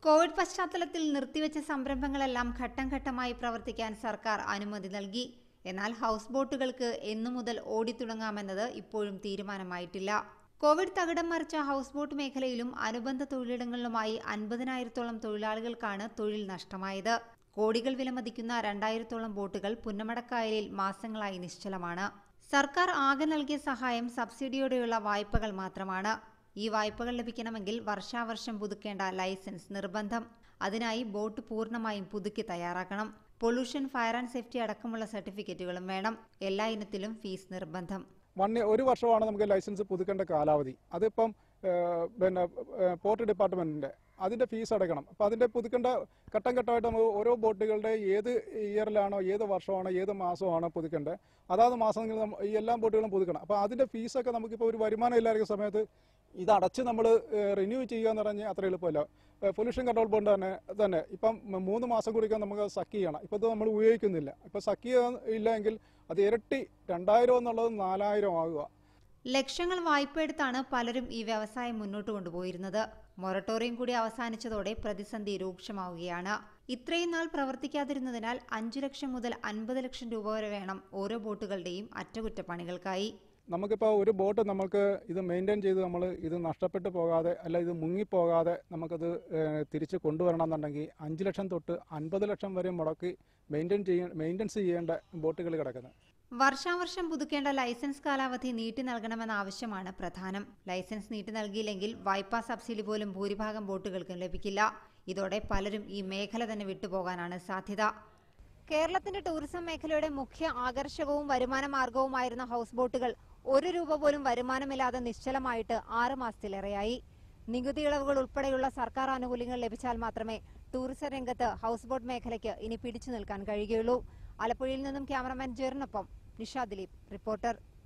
Covid പശ്ചാത്തലത്തിൽ നിർത്തിവെച്ച സംരംഭങ്ങളെല്ലാം ഘട്ടം ഘട്ടമായി പ്രവർത്തിക്കാൻ സർക്കാർ അനുമതി നൽകി എന്നാൽ ഹൗസ് ബോട്ടുകൾക്ക് എന്നു മുതൽ ഓടിത്തുടങ്ങാമെന്നത് ഇപ്പോഴും തീരുമാനമായിട്ടില്ല കോവിഡ് തകിടം മറിച്ച ഹൗസ് ബോട്ട് മേഖലയിലും അനുബന്ധ തൊഴിലിടങ്ങളിലുമായി അൻപതിനായിരത്തോളം തൊഴിലാളികൾക്കാണ് തൊഴിൽ നഷ്ടമായത് കോടികൾ വിലമതിക്കുന്ന രണ്ടായിരത്തോളം ബോട്ടുകൾ പുന്നമടക്കായലിൽ മാസങ്ങളായി നിശ്ചലമാണ് സർക്കാർ ആകെ നൽകിയ സഹായം സബ്സിഡിയോടെയുള്ള വായ്പകൾ മാത്രമാണ് ഈ വായ്പകൾ ലഭിക്കണമെങ്കിൽ വർഷാവർഷം പുതുക്കേണ്ട ലൈസൻസ് നിർബന്ധം അതിനായി ബോട്ട് പൂർണ്ണമായും പുതുക്കി തയ്യാറാക്കണം പൊല്യൂഷൻ ഫയർ ആൻഡ് സേഫ്റ്റി അടക്കമുള്ള സർട്ടിഫിക്കറ്റുകളും വേണം എല്ലാ ഇനത്തിലും ഫീസ് നിർബന്ധം വൺ ഒരു വർഷമാണ് നമുക്ക് ലൈസൻസ് പുതുക്കേണ്ട കാലാവധി അതിപ്പം ഏഹ്, പിന്നെ ഏഹ്, പോർട്ട് ഡിപ്പാർട്ട്മെന്റിന്റെ അതിന്റെ ഫീസ് അടയ്ക്കണം അപ്പം അതിന്റെ പുതുക്കേണ്ട ഘട്ടം ഘട്ടമായിട്ട് നമുക്ക് ഓരോ ബോട്ടുകളുടെ ഏത് ഇയറിലാണോ ഏത് വർഷമാണോ ഏത് മാസമാണോ പുതുക്കേണ്ടത് അതാത് മാസങ്ങളിൽ നമ്മ- ഈ എല്ലാ ബോട്ടുകളും പുതുക്കണം അപ്പോൾ അതിന്റെ ഫീസൊക്കെ നമുക്കിപ്പോൾ ഒരു വരുമാനം ഇല്ലായിരിക്കുന്ന സമയത്ത് ഇത് അടച്ച് നമ്മൾ റിന്യൂ ചെയ്യുക എന്ന് പറഞ്ഞാൽ അത്ര എളുപ്പമല്ല പൊല്യൂഷൻ കൺട്രോൾ ബോണ്ട് തന്നെ തന്നെ ഇപ്പം മ- മൂന്ന് മാസം കൂടിയൊക്കെ നമുക്ക് സക്ക് ചെയ്യണം ഇപ്പം ഇത് നമ്മൾ ഉപയോഗിക്കുന്നില്ല ഇപ്പം സക്ക് ചെയ്യുക ഇല്ല എങ്കിൽ അത് ഇരട്ടി രണ്ടായിരം എന്നുള്ളത് നാലായിരം ആകുക ലക്ഷങ്ങൾ വായ്പയെടുത്താണ് പലരും ഈ വ്യവസായം മുന്നോട്ട് കൊണ്ടുപോയിരുന്നത് മൊറട്ടോറിയം കൂടി അവസാനിച്ചതോടെ പ്രതിസന്ധി രൂക്ഷമാവുകയാണ് ഇത്രയും നാൾ പ്രവർത്തിക്കാതിരുന്നതിനാൽ അഞ്ചു ലക്ഷം മുതൽ അൻപത് ലക്ഷം രൂപ വരെ വേണം ഓരോ ബോട്ടുകളുടെയും അറ്റകുറ്റപ്പണികൾക്കായി നമുക്കിപ്പോൾ ഒരു ബോട്ട് നമുക്ക് ഇത് മെയിൻറ്റെയിൻ ചെയ്ത് നമ്മൾ ഇത് നഷ്ടപ്പെട്ടു പോകാതെ അല്ല ഇത് മുങ്ങിപ്പോകാതെ നമുക്കത് ഏഹ്, തിരിച്ച് കൊണ്ടുവരണം എന്നുണ്ടെങ്കിൽ അഞ്ച് ലക്ഷം തൊട്ട് അൻപത് ലക്ഷം വരെ മുടക്കി മെയിൻറ്റെയിൻ ചെയ്യ മെയിൻ്റെനൻസ് ചെയ്യേണ്ട ബോട്ടുകൾ കിടക്കുന്നത് വർഷാവർഷം പുതുക്കേണ്ട ലൈസൻസ് കാലാവധി നീട്ടി നൽകണമെന്ന ആവശ്യമാണ് പ്രധാനം ലൈസൻസ് നീട്ടി നൽകിയില്ലെങ്കിൽ വായ്പാ സബ്സിഡി പോലും ഭൂരിഭാഗം ബോട്ടുകൾക്കും ലഭിക്കില്ല ഇതോടെ പലരും ഈ മേഖല തന്നെ വിട്ടുപോകാനാണ് സാധ്യത കേരളത്തിന്റെ ടൂറിസം മേഖലയുടെ മുഖ്യ ആകർഷകവും വരുമാന മാർഗവുമായിരുന്ന ഹൗസ് ബോട്ടുകൾ ഒരു രൂപ പോലും വരുമാനമില്ലാതെ നിശ്ചലമായിട്ട് ആറ് മാസത്തിലേറെയായി നികുതി ഇളവുകൾ ഉൾപ്പെടെയുള്ള സർക്കാർ ആനുകൂല്യങ്ങൾ ലഭിച്ചാൽ മാത്രമേ ടൂറിസം രംഗത്ത് ഹൗസ് ബോട്ട് മേഖലയ്ക്ക് ഇനി പിടിച്ചു നിൽക്കാൻ കഴിയുകയുള്ളൂ ആലപ്പുഴയിൽ നിന്നും ക്യാമറമാൻ ജെറിനൊപ്പം നിഷ ദിലീപ് റിപ്പോർട്ടർ